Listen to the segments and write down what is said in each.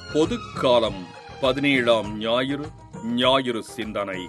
பொதுக்காலம் பதினேழாம் ஞாயிறு ஞாயிறு சிந்தனை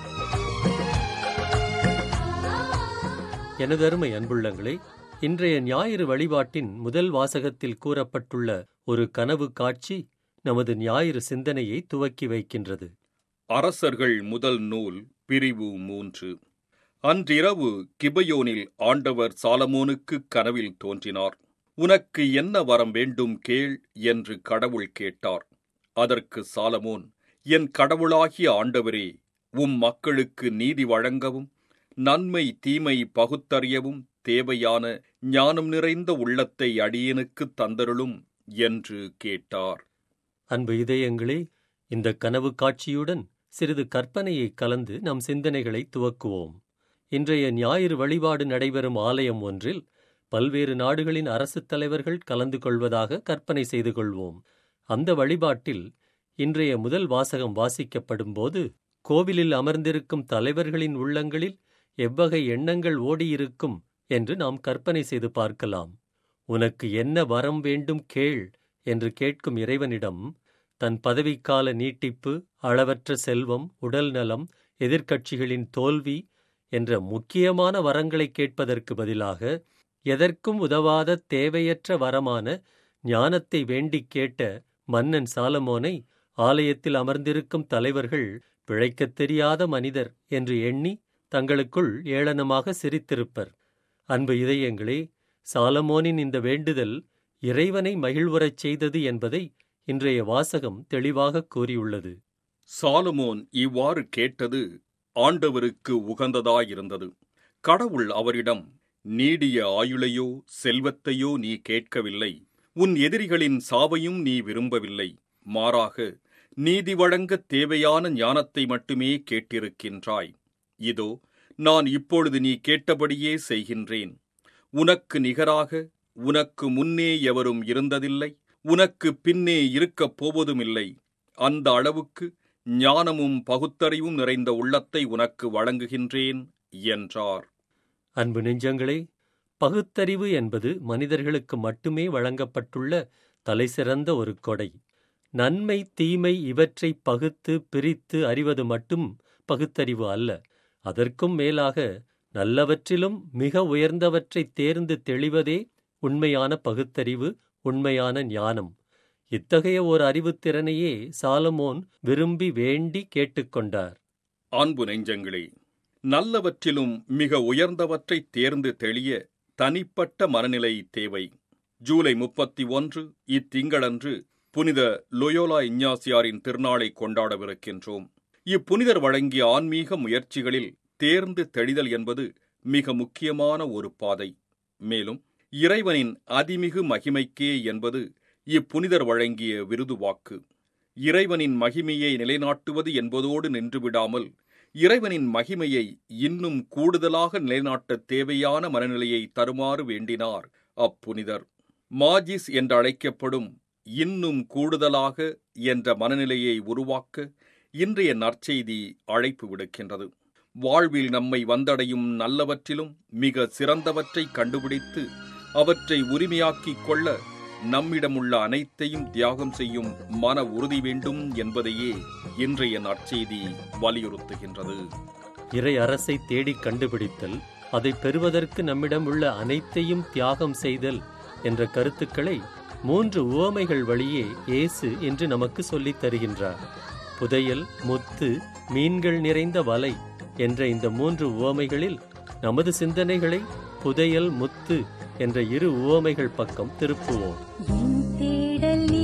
எனதருமை அன்புள்ளங்களே இன்றைய ஞாயிறு வழிபாட்டின் முதல் வாசகத்தில் கூறப்பட்டுள்ள ஒரு கனவு காட்சி நமது ஞாயிறு சிந்தனையை துவக்கி வைக்கின்றது அரசர்கள் முதல் நூல் பிரிவு மூன்று அன்றிரவு கிபயோனில் ஆண்டவர் சாலமோனுக்கு கனவில் தோன்றினார் உனக்கு என்ன வரம் வேண்டும் கேள் என்று கடவுள் கேட்டார் அதற்கு சாலமோன் என் கடவுளாகிய ஆண்டவரே உம் மக்களுக்கு நீதி வழங்கவும் நன்மை தீமை பகுத்தறியவும் தேவையான ஞானம் நிறைந்த உள்ளத்தை அடியனுக்கு தந்தருளும் என்று கேட்டார் அன்பு இதயங்களே இந்த கனவு காட்சியுடன் சிறிது கற்பனையை கலந்து நம் சிந்தனைகளை துவக்குவோம் இன்றைய ஞாயிறு வழிபாடு நடைபெறும் ஆலயம் ஒன்றில் பல்வேறு நாடுகளின் அரசுத் தலைவர்கள் கலந்து கொள்வதாக கற்பனை செய்து கொள்வோம் அந்த வழிபாட்டில் இன்றைய முதல் வாசகம் வாசிக்கப்படும்போது கோவிலில் அமர்ந்திருக்கும் தலைவர்களின் உள்ளங்களில் எவ்வகை எண்ணங்கள் ஓடியிருக்கும் என்று நாம் கற்பனை செய்து பார்க்கலாம் உனக்கு என்ன வரம் வேண்டும் கேள் என்று கேட்கும் இறைவனிடம் தன் பதவிக்கால நீட்டிப்பு அளவற்ற செல்வம் உடல் நலம் எதிர்க்கட்சிகளின் தோல்வி என்ற முக்கியமான வரங்களை கேட்பதற்கு பதிலாக எதற்கும் உதவாத தேவையற்ற வரமான ஞானத்தை வேண்டிக் கேட்ட மன்னன் சாலமோனை ஆலயத்தில் அமர்ந்திருக்கும் தலைவர்கள் பிழைக்கத் தெரியாத மனிதர் என்று எண்ணி தங்களுக்குள் ஏளனமாக சிரித்திருப்பர் அன்பு இதயங்களே சாலமோனின் இந்த வேண்டுதல் இறைவனை மகிழ்வுறச் செய்தது என்பதை இன்றைய வாசகம் தெளிவாக கூறியுள்ளது சாலமோன் இவ்வாறு கேட்டது ஆண்டவருக்கு உகந்ததாயிருந்தது கடவுள் அவரிடம் நீடிய ஆயுளையோ செல்வத்தையோ நீ கேட்கவில்லை உன் எதிரிகளின் சாவையும் நீ விரும்பவில்லை மாறாக நீதி வழங்கத் தேவையான ஞானத்தை மட்டுமே கேட்டிருக்கின்றாய் இதோ நான் இப்பொழுது நீ கேட்டபடியே செய்கின்றேன் உனக்கு நிகராக உனக்கு முன்னே எவரும் இருந்ததில்லை உனக்கு பின்னே இருக்கப் போவதுமில்லை அந்த அளவுக்கு ஞானமும் பகுத்தறிவும் நிறைந்த உள்ளத்தை உனக்கு வழங்குகின்றேன் என்றார் அன்பு நெஞ்சங்களே பகுத்தறிவு என்பது மனிதர்களுக்கு மட்டுமே வழங்கப்பட்டுள்ள தலைசிறந்த ஒரு கொடை நன்மை தீமை இவற்றை பகுத்து பிரித்து அறிவது மட்டும் பகுத்தறிவு அல்ல அதற்கும் மேலாக நல்லவற்றிலும் மிக உயர்ந்தவற்றை தேர்ந்து தெளிவதே உண்மையான பகுத்தறிவு உண்மையான ஞானம் இத்தகைய ஒரு அறிவுத்திறனையே சாலமோன் விரும்பி வேண்டி கேட்டுக்கொண்டார் அன்பு நெஞ்சங்களே நல்லவற்றிலும் மிக உயர்ந்தவற்றை தேர்ந்து தெளிய தனிப்பட்ட மனநிலை தேவை ஜூலை முப்பத்தி ஒன்று இத்திங்களன்று புனித லொயோலா இஞ்ஞாசியாரின் திருநாளை கொண்டாடவிருக்கின்றோம் இப்புனிதர் வழங்கிய ஆன்மீக முயற்சிகளில் தேர்ந்து தெளிதல் என்பது மிக முக்கியமான ஒரு பாதை மேலும் இறைவனின் அதிமிகு மகிமைக்கே என்பது இப்புனிதர் வழங்கிய விருது வாக்கு இறைவனின் மகிமையை நிலைநாட்டுவது என்பதோடு நின்றுவிடாமல் இறைவனின் மகிமையை இன்னும் கூடுதலாக நிலைநாட்ட தேவையான மனநிலையை தருமாறு வேண்டினார் அப்புனிதர் மாஜிஸ் என்று அழைக்கப்படும் இன்னும் கூடுதலாக என்ற மனநிலையை உருவாக்க இன்றைய நற்செய்தி அழைப்பு விடுக்கின்றது வாழ்வில் நம்மை வந்தடையும் நல்லவற்றிலும் மிக சிறந்தவற்றை கண்டுபிடித்து அவற்றை உரிமையாக்கிக் கொள்ள நம்மிடமுள்ள அனைத்தையும் தியாகம் செய்யும் மன உறுதி வேண்டும் என்பதையே இன்றைய நற்செய்தி வலியுறுத்துகின்றது இறை அரசை தேடிக் கண்டுபிடித்தல் அதை பெறுவதற்கு நம்மிடம் உள்ள அனைத்தையும் தியாகம் செய்தல் என்ற கருத்துக்களை மூன்று உவமைகள் வழியே இயேசு என்று நமக்கு சொல்லித் தருகின்றார் புதையல் முத்து மீன்கள் நிறைந்த வலை என்ற இந்த மூன்று உவமைகளில் நமது சிந்தனைகளை புதையல் முத்து என்ற இரு உவமைகள் பக்கம் திருப்புவோம் என் தேடல் நீ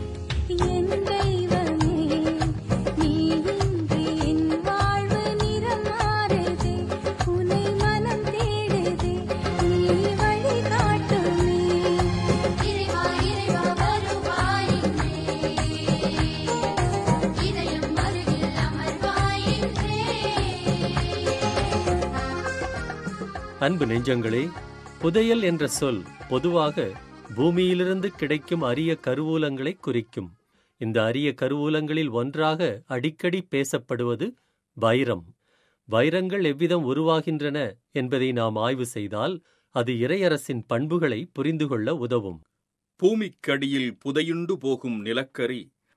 என் தெய்வமே நீ இன்றி என் வாழ்வு நிறம் மாறுதே உன்னை மனம் தேடுதே நீ வழி காட்டுமே இறைவா இறைவா வருவாயின்றே இதயம் அருகில் அமர்வாயின்றே அன்பு நெஞ்சங்களே புதையல் என்ற சொல் பொதுவாக பூமியிலிருந்து கிடைக்கும் அரிய கருவூலங்களை குறிக்கும் இந்த அரிய கருவூலங்களில் ஒன்றாக அடிக்கடி பேசப்படுவது வைரம் வைரங்கள் எவ்விதம் உருவாகின்றன என்பதை நாம் ஆய்வு செய்தால் அது இறையரசின் பண்புகளை புரிந்து கொள்ள உதவும் பூமிக்கடியில் புதையுண்டு போகும் நிலக்கரி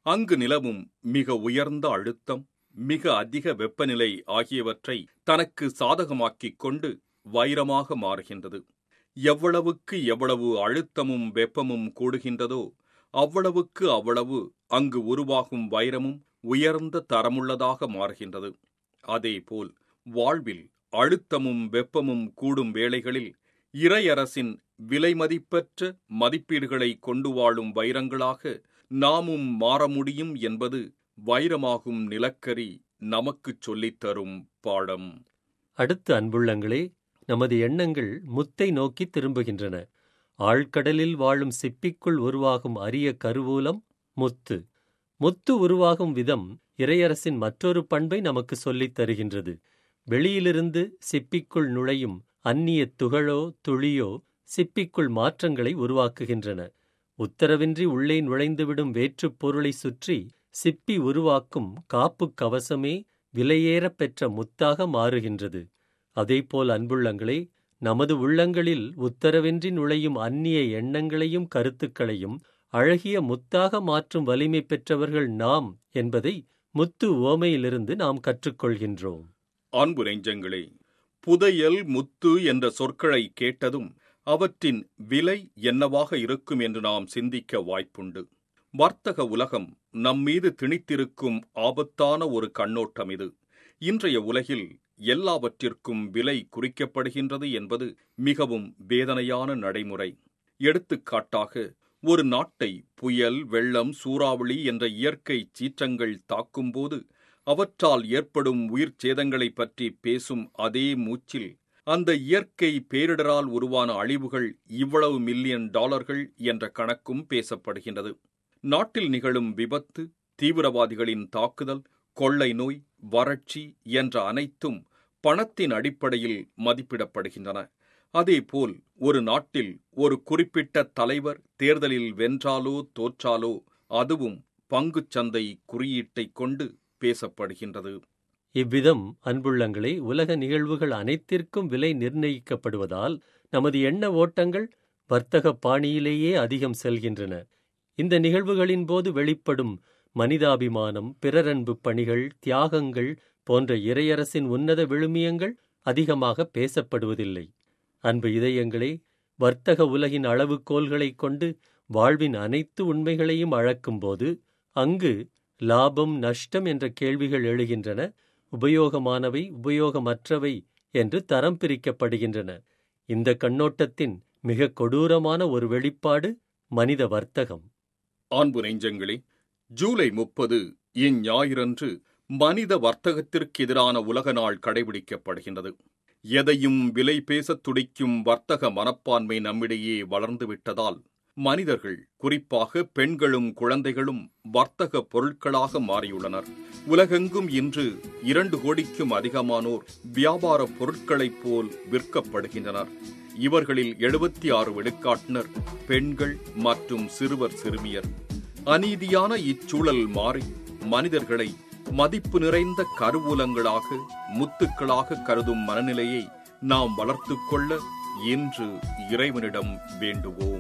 அங்கு நிலவும் மிக உயர்ந்த அழுத்தம் மிக அதிக வெப்பநிலை ஆகியவற்றை தனக்கு சாதகமாக்கிக் கொண்டு வைரமாக மாறுகின்றது எவ்வளவுக்கு எவ்வளவு அழுத்தமும் வெப்பமும் கூடுகின்றதோ அவ்வளவுக்கு அவ்வளவு அங்கு உருவாகும் வைரமும் உயர்ந்த தரமுள்ளதாக மாறுகின்றது அதேபோல் வாழ்வில் அழுத்தமும் வெப்பமும் கூடும் வேளைகளில் இறையரசின் விலைமதிப்பற்ற மதிப்பீடுகளை கொண்டு வாழும் வைரங்களாக நாமும் மாற முடியும் என்பது வைரமாகும் நிலக்கரி நமக்குச் சொல்லித் தரும் பாடம் அடுத்து அன்புள்ளங்களே நமது எண்ணங்கள் முத்தை நோக்கி திரும்புகின்றன ஆழ்கடலில் வாழும் சிப்பிக்குள் உருவாகும் அரிய கருவூலம் முத்து முத்து உருவாகும் விதம் இறையரசின் மற்றொரு பண்பை நமக்கு சொல்லித் தருகின்றது வெளியிலிருந்து சிப்பிக்குள் நுழையும் அந்நிய துகளோ துளியோ சிப்பிக்குள் மாற்றங்களை உருவாக்குகின்றன உத்தரவின்றி உள்ளே நுழைந்துவிடும் வேற்றுப் பொருளை சுற்றி சிப்பி உருவாக்கும் காப்புக் கவசமே விலையேறப் பெற்ற முத்தாக மாறுகின்றது அதேபோல் அன்புள்ளங்களே நமது உள்ளங்களில் உத்தரவின்றி நுழையும் அந்நிய எண்ணங்களையும் கருத்துக்களையும் அழகிய முத்தாக மாற்றும் வலிமை பெற்றவர்கள் நாம் என்பதை முத்து ஓமையிலிருந்து நாம் கற்றுக்கொள்கின்றோம் அன்பு நெஞ்சங்களே புதையல் முத்து என்ற சொற்களை கேட்டதும் அவற்றின் விலை என்னவாக இருக்கும் என்று நாம் சிந்திக்க வாய்ப்புண்டு வர்த்தக உலகம் நம்மீது திணித்திருக்கும் ஆபத்தான ஒரு கண்ணோட்டம் இது இன்றைய உலகில் எல்லாவற்றிற்கும் விலை குறிக்கப்படுகின்றது என்பது மிகவும் வேதனையான நடைமுறை எடுத்துக்காட்டாக ஒரு நாட்டை புயல் வெள்ளம் சூறாவளி என்ற இயற்கை சீற்றங்கள் தாக்கும்போது அவற்றால் ஏற்படும் உயிர் சேதங்களைப் பற்றி பேசும் அதே மூச்சில் அந்த இயற்கை பேரிடரால் உருவான அழிவுகள் இவ்வளவு மில்லியன் டாலர்கள் என்ற கணக்கும் பேசப்படுகின்றது நாட்டில் நிகழும் விபத்து தீவிரவாதிகளின் தாக்குதல் கொள்ளை நோய் வறட்சி என்ற அனைத்தும் பணத்தின் அடிப்படையில் மதிப்பிடப்படுகின்றன அதேபோல் ஒரு நாட்டில் ஒரு குறிப்பிட்ட தலைவர் தேர்தலில் வென்றாலோ தோற்றாலோ அதுவும் பங்குச் சந்தை குறியீட்டைக் கொண்டு பேசப்படுகின்றது இவ்விதம் அன்புள்ளங்களே உலக நிகழ்வுகள் அனைத்திற்கும் விலை நிர்ணயிக்கப்படுவதால் நமது எண்ண ஓட்டங்கள் வர்த்தக பாணியிலேயே அதிகம் செல்கின்றன இந்த நிகழ்வுகளின் போது வெளிப்படும் மனிதாபிமானம் பிறரன்பு பணிகள் தியாகங்கள் போன்ற இறையரசின் உன்னத விழுமியங்கள் அதிகமாக பேசப்படுவதில்லை அன்பு இதயங்களே வர்த்தக உலகின் அளவுகோல்களைக் கொண்டு வாழ்வின் அனைத்து உண்மைகளையும் அளக்கும்போது அங்கு லாபம் நஷ்டம் என்ற கேள்விகள் எழுகின்றன உபயோகமானவை உபயோகமற்றவை என்று தரம் பிரிக்கப்படுகின்றன இந்த கண்ணோட்டத்தின் மிக கொடூரமான ஒரு வெளிப்பாடு மனித வர்த்தகம் அன்பு நெஞ்சங்களே ஜூலை முப்பது இஞ்ஞாயிறன்று மனித வர்த்தகத்திற்கு எதிரான உலக நாள் கடைபிடிக்கப்படுகின்றது எதையும் விலை பேசத் துடிக்கும் வர்த்தக மனப்பான்மை நம்மிடையே வளர்ந்து விட்டதால் மனிதர்கள் குறிப்பாக பெண்களும் குழந்தைகளும் வர்த்தக பொருட்களாக மாறியுள்ளனர் உலகெங்கும் இன்று இரண்டு கோடிக்கும் அதிகமானோர் வியாபார பொருட்களைப் போல் விற்கப்படுகின்றனர் இவர்களில் எழுபத்தி ஆறு விழுக்காட்டினர் பெண்கள் மற்றும் சிறுவர் சிறுமியர் அநீதியான இச்சூழல் மாறி மனிதர்களை மதிப்பு நிறைந்த கருவூலங்களாக முத்துக்களாக கருதும் மனநிலையை நாம் வளர்த்துக் கொள்ள இன்று இறைவனிடம் வேண்டுவோம்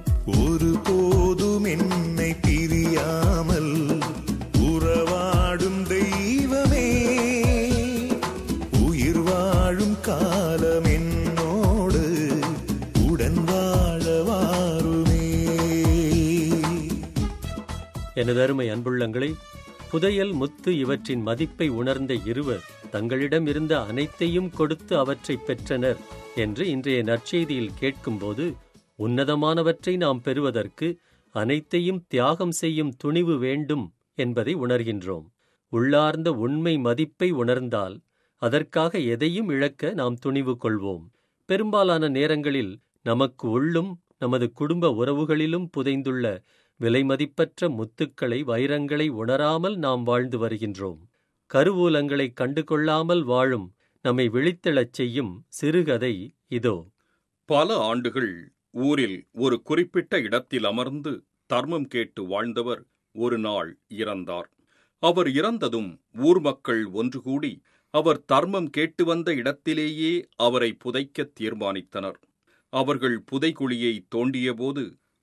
ஒருபோதும் என்னை பிரியாமல் உறவாடும் தெய்வமே உயிர் வாழும் காலம் என்னோடு உடன் வாழ வாருமே எனது அருமை அன்புள்ளங்களே புதையல் முத்து இவற்றின் மதிப்பை உணர்ந்த இருவர் தங்களிடம் இருந்த அனைத்தையும் கொடுத்து அவற்றைப் பெற்றனர் என்று இன்றைய நற்செய்தியில் கேட்கும்போது உன்னதமானவற்றை நாம் பெறுவதற்கு அனைத்தையும் தியாகம் செய்யும் துணிவு வேண்டும் என்பதை உணர்கின்றோம் உள்ளார்ந்த உண்மை மதிப்பை உணர்ந்தால் அதற்காக எதையும் இழக்க நாம் துணிவு கொள்வோம் பெரும்பாலான நேரங்களில் நமக்கு உள்ளும் நமது குடும்ப உறவுகளிலும் புதைந்துள்ள விலைமதிப்பற்ற முத்துக்களை வைரங்களை உணராமல் நாம் வாழ்ந்து வருகின்றோம் கருவூலங்களை கண்டு கொள்ளாமல் வாழும் நம்மை விழித்தெழச் செய்யும் சிறுகதை இதோ பல ஆண்டுகள் ஊரில் ஒரு குறிப்பிட்ட இடத்தில் அமர்ந்து தர்மம் கேட்டு வாழ்ந்தவர் ஒரு நாள் இறந்தார் அவர் இறந்ததும் ஊர் மக்கள் ஒன்று கூடி அவர் தர்மம் கேட்டு வந்த இடத்திலேயே அவரை புதைக்கத் தீர்மானித்தனர் அவர்கள் புதைகுழியை தோண்டியபோது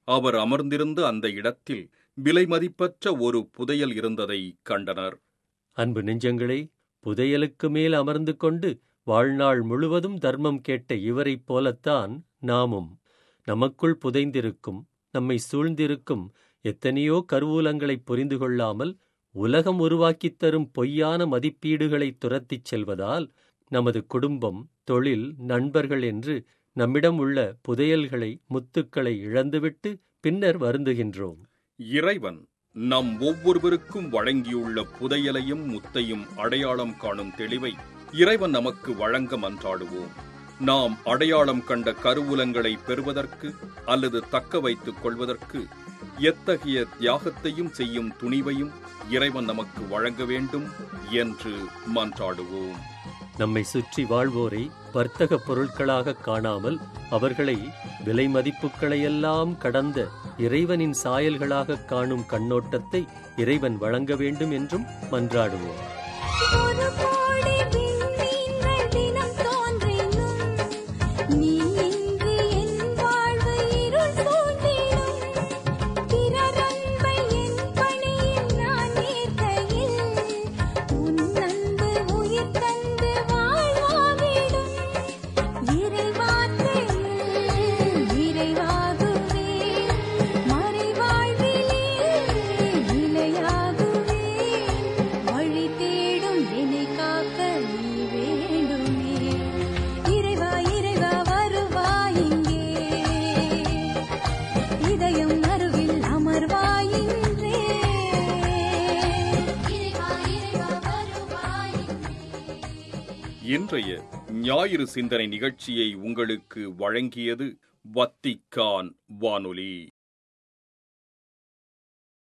அவர் அமர்ந்திருந்த அந்த இடத்தில் விலைமதிப்பற்ற ஒரு புதையல் இருந்ததை கண்டனர் அன்பு நெஞ்சங்களே புதையலுக்கு மேல் அமர்ந்து கொண்டு வாழ்நாள் முழுவதும் தர்மம் கேட்ட இவரைப் போலத்தான் நாமும் நமக்குள் புதைந்திருக்கும் நம்மை சூழ்ந்திருக்கும் எத்தனையோ கருவூலங்களைப் புரிந்து கொள்ளாமல் உலகம் உருவாக்கித் தரும் பொய்யான மதிப்பீடுகளை துரத்திச் செல்வதால் நமது குடும்பம் தொழில் நண்பர்கள் என்று நம்மிடம் உள்ள புதையல்களை முத்துக்களை இழந்துவிட்டு பின்னர் வருந்துகின்றோம் இறைவன் நம் ஒவ்வொருவருக்கும் வழங்கியுள்ள புதையலையும் முத்தையும் அடையாளம் காணும் தெளிவை இறைவன் நமக்கு வழங்க மன்றாடுவோம் நாம் அடையாளம் கண்ட கருவூலங்களை பெறுவதற்கு அல்லது தக்க வைத்துக் கொள்வதற்கு எத்தகைய தியாகத்தையும் செய்யும் துணிவையும் இறைவன் நமக்கு வழங்க வேண்டும் என்று மன்றாடுவோம் நம்மை சுற்றி வாழ்வோரை வர்த்தக பொருட்களாக காணாமல் அவர்களை விலை மதிப்புகளையெல்லாம் கடந்த இறைவனின் சாயல்களாக காணும் கண்ணோட்டத்தை இறைவன் வழங்க வேண்டும் என்றும் மன்றாடுவோம் ஒரு கோடி விண்மீன்கள் தினம் தோன்றினும் நீ இன்றி என் வாழ்வு இருள் சூழ்ந்திடும் பிறர் அன்பை என் பணியில் நான் ஏற்கையில் உன் அன்பு உயிர் தந்து வாழ்வாவிடும் இறைவார்த்தையில் இறைவாகுவே மறைவாழ்விலே நிலையாகுவே வழி தேடும் என்னை காக்க நீ வேண்டுமே இறைவா இறைவா வருவாய் இங்கே இதயம் அருகில் அமர்வாயின்றே இறைவா இறைவா வருவாயின்றே இன்றைய ஞாயிறு சிந்தனை நிகழ்ச்சியை உங்களுக்கு வழங்கியது வத்திக்கான் வானொலி